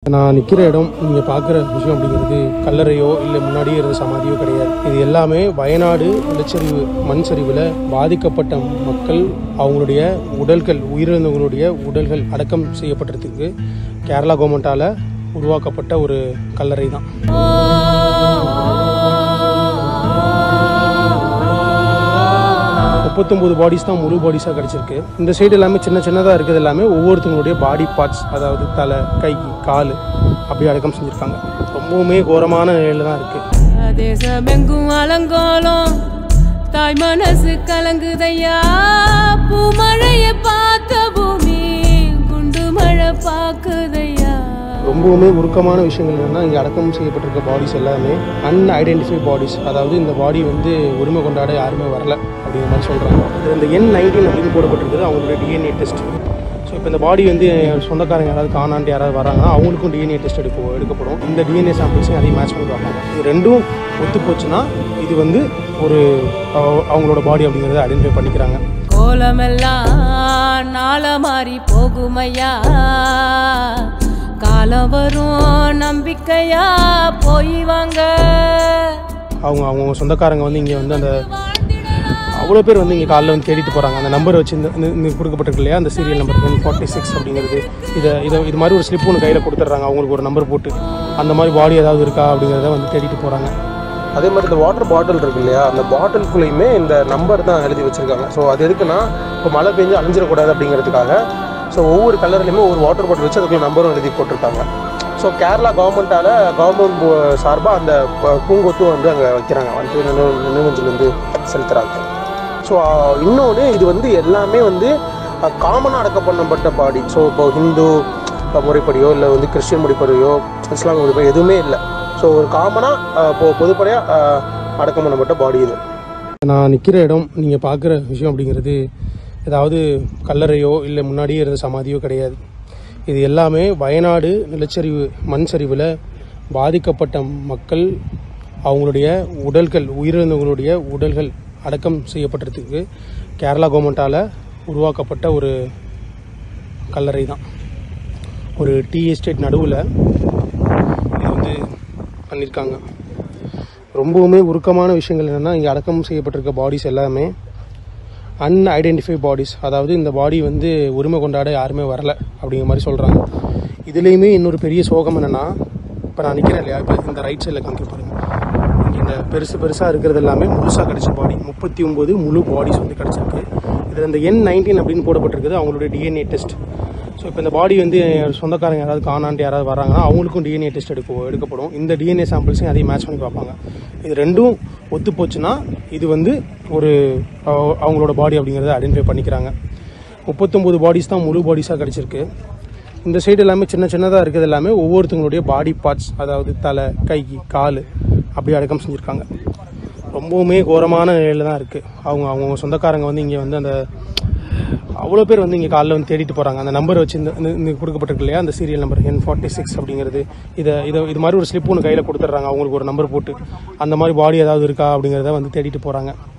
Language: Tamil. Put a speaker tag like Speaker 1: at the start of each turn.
Speaker 1: நான் நிற்கிற இடம் நீங்கள் பார்க்குற விஷயம் அப்படிங்கிறது கல்லறையோ இல்லை முன்னாடியே இருந்த சமாதியோ கிடையாது இது எல்லாமே வயநாடு நிலச்சரிவு மண் சரிவில் பாதிக்கப்பட்ட மக்கள் அவங்களுடைய உடல்கள் உயிரிழந்தவங்களுடைய உடல்கள் அடக்கம் செய்யப்பட்டிருக்கு கேரளா கவர்மெண்ட்டால் உருவாக்கப்பட்ட ஒரு கல்லறை தான் முப்பத்தொம்போது பாடிஸ் தான் முழு பாடிஸாக கிடச்சிருக்கு இந்த சைடு எல்லாமே சின்ன சின்னதாக இருக்கிறது எல்லாமே ஒவ்வொருத்தவங்களுடைய பாடி பார்ட்ஸ் அதாவது தலை கை கால் அப்படி அடக்கம் செஞ்சுருக்காங்க ரொம்பவுமே கோரமான நிலையில தான் இருக்குது
Speaker 2: தேசமெங்கும் அலங்கோலம் தாய் மனசு கலங்குதையா பூமழைய பார்த்த பூமி குண்டு மழை பாக்குதையா
Speaker 1: ரொம்பவுமே உருக்கமான விஷயங்கள் என்னென்னா இங்கே அடக்கம் செய்யப்பட்டிருக்க பாடிஸ் எல்லாமே அன்ஐடென்டிஃபை பாடிஸ் அதாவது இந்த பாடி வந்து உரிமை கொண்டாட யாருமே வரல அப்படிங்கிற மாதிரி சொல்கிறாங்க இது இந்த என் நைன்டீன் அப்படின்னு போடப்பட்டிருக்குது அவங்களுடைய டிஎன்ஏ டெஸ்ட் ஸோ இப்போ இந்த பாடி வந்து சொந்தக்காரங்க யாராவது காணாண்டு யாராவது வராங்கன்னா அவங்களுக்கும் டிஎன்ஏ டெஸ்ட் எடுக்க எடுக்கப்படும் இந்த டிஎன்ஏ சாம்பிள்ஸையும் அதையும் மேட்ச் பண்ணி பார்ப்பாங்க இது ரெண்டும் ஒத்து போச்சுன்னா இது வந்து ஒரு அவ- அவங்களோட பாடி அப்படிங்கிறத ஐடென்டிஃபை பண்ணிக்கிறாங்க
Speaker 2: கோலமெல்லாம் நாள மாறி போகுமையா காலம் வரும் நம்பிக்கையா போய் வாங்க
Speaker 1: அவங்க அவங்க சொந்தக்காரங்க வந்து இங்கே வந்து அந்த அவ்வளோ பேர் வந்து இங்கே காலைல வந்து தேடிட்டு போகிறாங்க அந்த நம்பர் வச்சு இந்த இந்த- இந்த கொடுக்கப்பட்டிருக்கு இல்லையா அந்த serial number one forty six அப்படிங்கிறது இதை இதை இது மாதிரி ஒரு ஸ்லிப் ஒன்று கையில் கொடுத்துட்றாங்க அவங்களுக்கு ஒரு நம்பர் போட்டு அந்த மாதிரி பாடி ஏதாவது இருக்கா அப்படிங்கிறத வந்து தேடிட்டு போகிறாங்க
Speaker 3: அதே மாதிரி இந்த வாட்டர் பாட்டில் இருக்கு இல்லையா அந்த பாட்டிலுக்குள்ளேயுமே இந்த நம்பர் தான் எழுதி வச்சிருக்காங்க ஸோ அது எதுக்குன்னா இப்போ மழை பெஞ்சு அழிஞ்சிடக்கூடாது அப்படிங்கிறதுக்காக ஸோ ஒவ்வொரு கலர்லையுமே ஒரு வாட்டர் பாட்டில் வச்சு அதுக்குள்ள நம்பரும் எழுதி போட்டிருக்காங்க ஸோ கேரளா கவர்மெண்ட்டால் கவர்மெண்ட் சார்பாக அந்த ப- பூங்கொத்தும் வந்து அங்கே வைக்கிறாங்க வந்து நினைவு நினைவஞ்சலேருந்து செலுத்துகிறாங்க ஸோ இன்னொன்று இது வந்து எல்லாமே வந்து காமனாக அடக்கம் பண்ணப்பட்ட பாடி ஸோ இப்போ ஹிந்து அஹ், முறைப்படியோ இல்லை வந்து கிறிஸ்டியன் முறைப்படியோ இஸ்லாமிய முறைப்படியோ எதுவுமே இல்லை ஸோ ஒரு காமனாக இப்போ பொதுப்படையாக அடக்கம் பண்ணப்பட்ட பாடி இது
Speaker 1: நான் நிற்கிற இடம் நீங்கள் பார்க்குற விஷயம் அப்படிங்கிறது ஏதாவது கல்லறையோ இல்லை முன்னாடியே இருந்த சமாதியோ கிடையாது இது எல்லாமே வயநாடு நிலச்சரிவு மண் சரிவில் பாதிக்கப்பட்ட மக்கள் அவங்களுடைய உடல்கள் உயிரிழந்தவங்களுடைய உடல்கள் அடக்கம் செய்யப்பட்டிருக்கு கேரளா கவர்மெண்ட்டால் உருவாக்கப்பட்ட ஒரு கல்லறை தான் ஒரு டீ எஸ்டேட் நடுவில் இது வந்து பண்ணியிருக்காங்க ரொம்பவுமே உருக்கமான விஷயங்கள் என்னென்னா இங்கே அடக்கம் செய்யப்பட்டிருக்க பாடிஸ் எல்லாமே அன்ஐடென்டிஃபை பாடிஸ் அதாவது இந்த பாடி வந்து உரிமை கொண்டாட யாருமே வரல அப்படிங்கிற மாதிரி சொல்கிறாங்க இதுலேயுமே இன்னொரு பெரிய சோகம் என்னென்னா இப்போ நான் நிற்கிறேன் இல்லையா இப்போ இந்த ரைட் சைடில் காமிக்க பாருங்க இங்கே இந்த பெருசு பெருசாக இருக்கிறது எல்லாமே முழுசாக கிடச்ச பாடி முப்பத்தி ஒம்பது முழு பாடிஸ் வந்து கிடச்சிருக்கு இதில் இந்த என் நைன்டீன் அப்படின்னு போடப்பட்டிருக்குது அவங்களுடைய டிஎன்ஏ டெஸ்ட் ஸோ இப்போ இந்த பாடி வந்து சொந்தக்காரங்க யாராவது காணாண்டு யாராவது வராங்கன்னா அவங்களுக்கும் டிஎன்ஏ டெஸ்ட் எடுக்க எடுக்கப்படும் இந்த டிஎன்ஏ சாம்பிள்ஸையும் அதையும் மேட்ச் பண்ணி பார்ப்பாங்க இது ரெண்டும் ஒத்து போச்சுன்னா இது வந்து ஒரு அவ- அவங்களோட பாடி அப்படிங்கிறத ஐடென்டிஃபை பண்ணிக்கிறாங்க முப்பத்தொம்போது பாடிஸ் தான் முழு பாடிஸாக கிடச்சிருக்கு இந்த சைடு எல்லாமே சின்ன சின்னதாக இருக்கிறது எல்லாமே ஒவ்வொருத்தவங்களுடைய பாடி பார்ட்ஸ் அதாவது தலை கை கால் அப்படி அடக்கம் செஞ்சுருக்காங்க ரொம்பவுமே கோரமான நிலையில தான் இருக்குது அவங்க அவங்க சொந்தக்காரங்க வந்து இங்கே வந்து அந்த அவ்வளோ பேர் வந்து இங்கே காலைல வந்து தேடிட்டு போகிறாங்க அந்த நம்பர் வச்சு இந்த இந்த- இந்த கொடுக்கப்பட்டிருக்கு இல்லையா அந்த serial number N forty six அப்படிங்கிறது இதை இதை இது மாதிரி ஒரு ஸ்லிப் ஒன்று கையில் கொடுத்துட்றாங்க அவங்களுக்கு ஒரு நம்பர் போட்டு அந்த மாதிரி பாடி ஏதாவது இருக்கா அப்படிங்கிறத வந்து தேடிட்டு போகிறாங்க